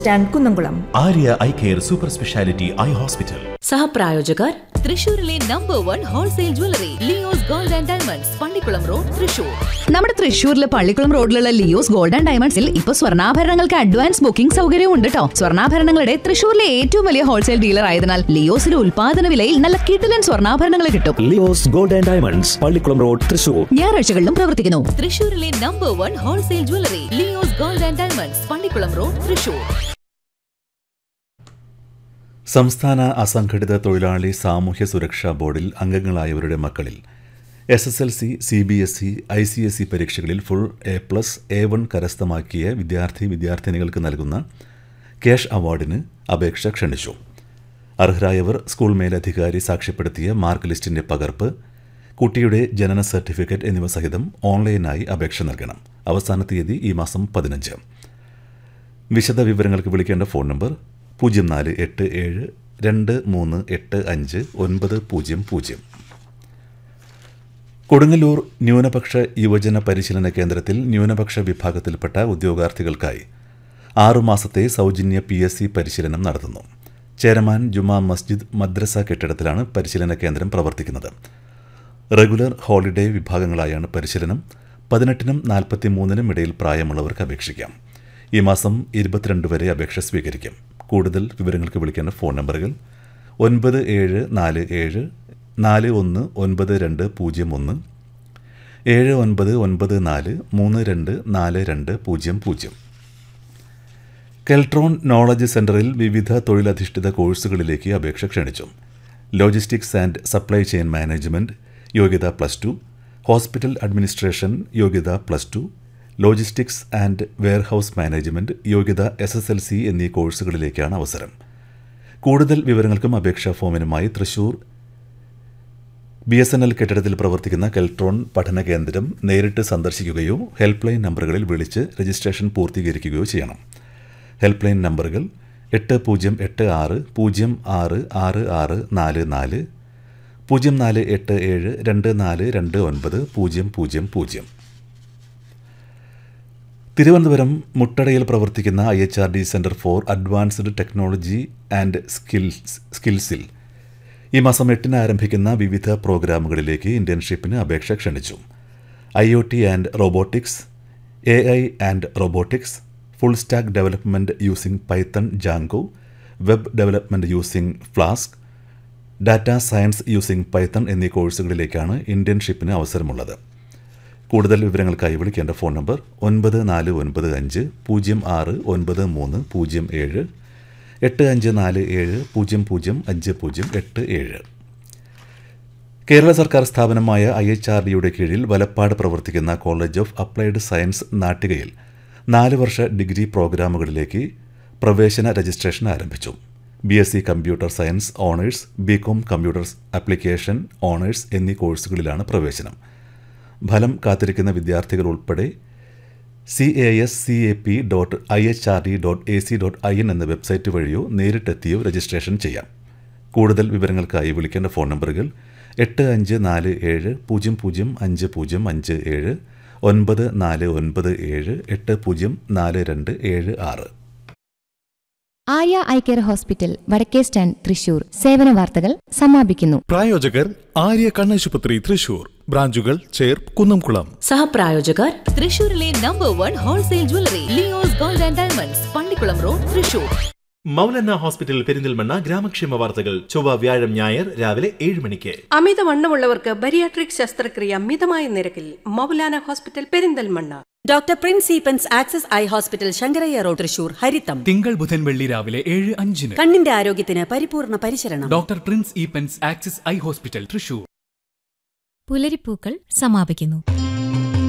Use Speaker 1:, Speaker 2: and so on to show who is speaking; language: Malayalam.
Speaker 1: stand Kunnamkulam
Speaker 2: Arya eye care super speciality eye hospital
Speaker 3: സഹപ്രായോജകർ തൃശൂരിലെ number one wholesale jewellery Leo's gold and diamonds Pallikulam road Thrissur
Speaker 4: നമ്മുടെ തൃശ്ശൂരിലെ പള്ളിക്കുളം റോഡിലുള്ള ലിയോസ് ഗോൾഡ് ആൻഡ് ഡയമണ്ട്സിൽ ഇപ്പൊ സ്വർണ്ണാഭരണങ്ങൾക്ക് അഡ്വാൻസ് ബുക്കിംഗ് സൗകര്യവും ഉണ്ട് കേട്ടോ സ്വർണ്ണാഭരണങ്ങളുടെ തൃശ്ശൂരിലെ ഏറ്റവും വലിയ ഹോൾസെയിൽ ഡീലർ ആയതിനാൽ ലിയോസിലെ ഉൽപാദന വിലയിൽ നല്ല കിടിലൻ സ്വർണ്ണാഭരണങ്ങൾ കിട്ടും
Speaker 5: Leo's gold and diamonds Pallikulam road Thrissur
Speaker 4: ഞായറാഴ്ചകളിലും പ്രവർത്തിക്കുന്നു
Speaker 3: തൃശൂരിലെ number one wholesale jewellery Leo's gold and diamonds Pallikulam road Thrissur
Speaker 6: സംസ്ഥാന അസംഘടിത തൊഴിലാളി സാമൂഹ്യ സുരക്ഷാ ബോർഡിൽ അംഗങ്ങളായവരുടെ മക്കളിൽ S S L C C B S E I C S E പരീക്ഷകളിൽ full A plus A one കരസ്ഥമാക്കിയ വിദ്യാർത്ഥി വിദ്യാർത്ഥിനികൾക്ക് നൽകുന്ന ക്യാഷ് അവാർഡിന് അപേക്ഷ ക്ഷണിച്ചു അർഹരായവർ സ്കൂൾ മേലധികാരി സാക്ഷ്യപ്പെടുത്തിയ മാർക്ക് ലിസ്റ്റിന്റെ പകർപ്പ് കുട്ടിയുടെ ജനന സർട്ടിഫിക്കറ്റ് എന്നിവ സഹിതം ഓൺലൈനായി അപേക്ഷ നൽകണം അവസാന തീയതി ഈ മാസം പതിനഞ്ച് വിശദ വിവരങ്ങൾക്ക് വിളിക്കേണ്ട ഫോൺ നമ്പർ പൂജ്യം നാല് എട്ട് ഏഴ് രണ്ട് മൂന്ന് എട്ട് അഞ്ച് ഒൻപത് പൂജ്യം പൂജ്യം കൊടുങ്ങല്ലൂർ ന്യൂനപക്ഷ യുവജന പരിശീലന കേന്ദ്രത്തിൽ ന്യൂനപക്ഷ വിഭാഗത്തിൽപ്പെട്ട ഉദ്യോഗാർത്ഥികൾക്കായി ആറുമാസത്തെ സൗജന്യ പി എസ് സി പരിശീലനം നടത്തുന്നു ചേരമാൻ ജുമാ മസ്ജിദ് മദ്രസ കെട്ടിടത്തിലാണ് പരിശീലന കേന്ദ്രം പ്രവർത്തിക്കുന്നത് റെഗുലർ ഹോളിഡേ വിഭാഗങ്ങളായാണ് പരിശീലനം പതിനെട്ടിനും നാൽപ്പത്തിമൂന്നിനും ഇടയിൽ പ്രായമുള്ളവർക്ക് അപേക്ഷിക്കാം ഈ മാസം ഇരുപത്തിരണ്ട് വരെ അപേക്ഷ സ്വീകരിക്കും കൂടുതൽ വിവരങ്ങൾക്ക് വിളിക്കേണ്ട ഫോൺ നമ്പറുകൾ ഒൻപത് ഏഴ് നാല് ഏഴ് നാല് ഒന്ന് ഒൻപത് രണ്ട് പൂജ്യം ഒന്ന് ഏഴ് ഒൻപത് ഒൻപത് നാല് മൂന്ന് രണ്ട് നാല് രണ്ട് പൂജ്യം പൂജ്യം കെൽട്രോൺ നോളജ് സെന്ററിൽ വിവിധ തൊഴിലധിഷ്ഠിത കോഴ്സുകളിലേക്ക് അപേക്ഷ ക്ഷണിച്ചു logistics and supply chain management യോഗ്യത പ്ലസ് ടു ഹോസ്പിറ്റൽ അഡ്മിനിസ്ട്രേഷൻ യോഗ്യത plus two logistics and warehouse management യോഗ്യത എസ് എസ് എൽ സി എന്നീ കോഴ്സുകളിലേക്കാണ് അവസരം കൂടുതൽ വിവരങ്ങൾക്കും അപേക്ഷാ ഫോമിനുമായി Thrissur B S N L കെട്ടിടത്തിൽ പ്രവർത്തിക്കുന്ന കെൽട്രോൺ പഠന കേന്ദ്രം നേരിട്ട് സന്ദർശിക്കുകയോ ഹെൽപ്പ് ലൈൻ നമ്പറുകളിൽ വിളിച്ച് രജിസ്ട്രേഷൻ പൂർത്തീകരിക്കുകയോ ചെയ്യണം ഹെൽപ്പ് ലൈൻ നമ്പറുകൾ എട്ട് പൂജ്യം എട്ട് ആറ് പൂജ്യം ആറ് ആറ് ആറ് നാല് നാല് പൂജ്യം നാല് എട്ട് ഏഴ് രണ്ട് നാല് രണ്ട് ഒൻപത് പൂജ്യം പൂജ്യം പൂജ്യം തിരുവനന്തപുരം മുട്ടടയിൽ പ്രവർത്തിക്കുന്ന I H R D centre for advanced technology and skills സ്കിൽസിൽ ഈ മാസം എട്ടിന് ആരംഭിക്കുന്ന വിവിധ പ്രോഗ്രാമുകളിലേക്ക് ഇന്റേൺഷിപ്പിന് അപേക്ഷ ക്ഷണിച്ചു I O T and robotics A I and robotics full stack development using Python Django web development using Flask data science using Python എന്നീ കോഴ്സുകളിലേക്കാണ് ഇന്റേൺഷിപ്പിന് അവസരമുള്ളത് കൂടുതൽ വിവരങ്ങൾക്കായി വിളിക്കേണ്ട ഫോൺ നമ്പർ ഒൻപത് നാല് ഒൻപത് അഞ്ച് പൂജ്യം ആറ് ഒൻപത് മൂന്ന് പൂജ്യം ഏഴ് എട്ട് അഞ്ച് നാല് ഏഴ് പൂജ്യം പൂജ്യം അഞ്ച് പൂജ്യം എട്ട് ഏഴ് കേരള സർക്കാർ സ്ഥാപനമായ ഐ എച്ച് ആർ ഡിയുടെ കീഴിൽ വലപ്പാട് പ്രവർത്തിക്കുന്ന കോളേജ് ഓഫ് അപ്ലൈഡ് സയൻസ് നാട്ടികയിൽ നാല് വർഷ ഡിഗ്രി പ്രോഗ്രാമുകളിലേക്ക് പ്രവേശന രജിസ്ട്രേഷൻ ആരംഭിച്ചു B S C computer science honours B com computer application honours എന്നീ കോഴ്സുകളിലാണ് പ്രവേശനം ഫലം കാത്തിരിക്കുന്ന വിദ്യാർത്ഥികൾ ഉൾപ്പെടെ C A S C A P dot I H R D dot A C dot I N എന്ന വെബ്സൈറ്റ് വഴിയോ നേരിട്ടെത്തിയോ രജിസ്ട്രേഷൻ ചെയ്യാം കൂടുതൽ വിവരങ്ങൾക്കായി വിളിക്കേണ്ട ഫോൺ നമ്പറുകൾ എട്ട് അഞ്ച് നാല് ഏഴ് പൂജ്യം പൂജ്യം അഞ്ച് പൂജ്യം അഞ്ച് ഏഴ് ഒൻപത് നാല് ഒൻപത് ഏഴ് എട്ട് പൂജ്യം നാല് രണ്ട് ഏഴ് ആറ്
Speaker 7: ആര്യ ഐ കെയർ ഹോസ്പിറ്റൽ വടക്കേ സ്റ്റാൻഡ് തൃശൂർ സേവന വാർത്തകൾ സമാപിക്കുന്നു
Speaker 8: പ്രായോജകർ ആര്യ കണ്ണാശുപത്രി തൃശൂർ ബ്രാഞ്ചുകൾ ചേർ കുന്നംകുളം
Speaker 3: സഹപ്രായോജകർ തൃശൂരിലെ number one wholesale jewellery Leo's gold and diamonds Pallikulam road Thrissur
Speaker 2: Maulana hospital Perinthalmanna ഗ്രാമക്ഷേമ വാർത്തകൾ ചൊവ്വ വ്യാഴം ഞായർ രാവിലെ ഏഴ് മണിക്ക്
Speaker 9: അമിതവണ്ണമുള്ളവർക്ക് ബരിയാട്രിക് ശസ്ത്രക്രിയ മിതമായ നിരക്കിൽ Maulana hospital Perinthalmanna
Speaker 10: doctor Prince Eappen's Axis eye hospital Sankarayya road Thrissur ഹരിത്തം
Speaker 11: തിങ്കൾ ബുധൻ വെള്ളി രാവിലെ ഏഴ് അഞ്ചിന്
Speaker 10: കണ്ണിന്റെ ആരോഗ്യത്തിന് പരിപൂർണ പരിചരണം
Speaker 11: doctor Prince Eappen's Axis eye hospital Thrissur
Speaker 12: പുലരിപ്പൂക്കൾ സമാപിക്കുന്നു